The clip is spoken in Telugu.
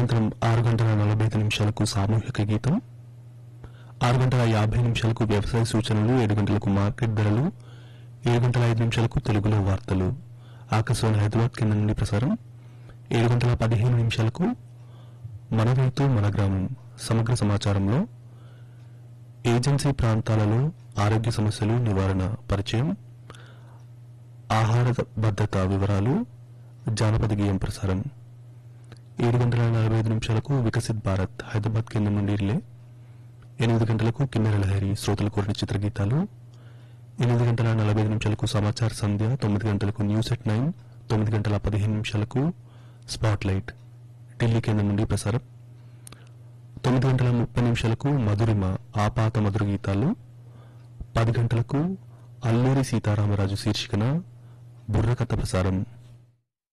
అనంతరం ఆరు గంటల నలభై ఐదు నిమిషాలకు సామూహిక గీతం ఆరు గంటల యాభై నిమిషాలకు వ్యవసాయ సూచనలు ఏడు గంటలకు మార్కెట్ ధరలు ఏడు గంటల ఐదు నిమిషాలకు తెలుగులో వార్తలు ఆకాశవాణి హైదరాబాద్ కింద నుండి ప్రసారం ఏడు గంటల పదిహేను నిమిషాలకు మన రైతు మన గ్రామం సమగ్ర సమాచారంలో ఏజెన్సీ ప్రాంతాలలో ఆరోగ్య సమస్యలు నివారణ పరిచయం ఆహార భద్రత వివరాలు జానపద గేయం ప్రసారం ఏడు గంటల నలభై ఐదు నిమిషాలకు వికసిత్ భారత్ హైదరాబాద్ కేంద్రం నుండి రిలే ఎనిమిది గంటలకు కిన్నెర లహరి శ్రోతలు కోరిన చిత్రగీతాలు ఎనిమిది గంటల నలభై ఐదు నిమిషాలకు సమాచార సంధ్య తొమ్మిది గంటలకు న్యూస్ ఎట్ నైన్ తొమ్మిది గంటల పదిహేను నిమిషాలకు స్పాట్ లైట్ ఢిల్లీ కేంద్రం నుండి ప్రసారం తొమ్మిది గంటల ముప్పై నిమిషాలకు మధురిమ ఆపాత మధుర గీతాలు పది గంటలకు అల్లూరి సీతారామరాజు శీర్షికన బుర్రకథ ప్రసారం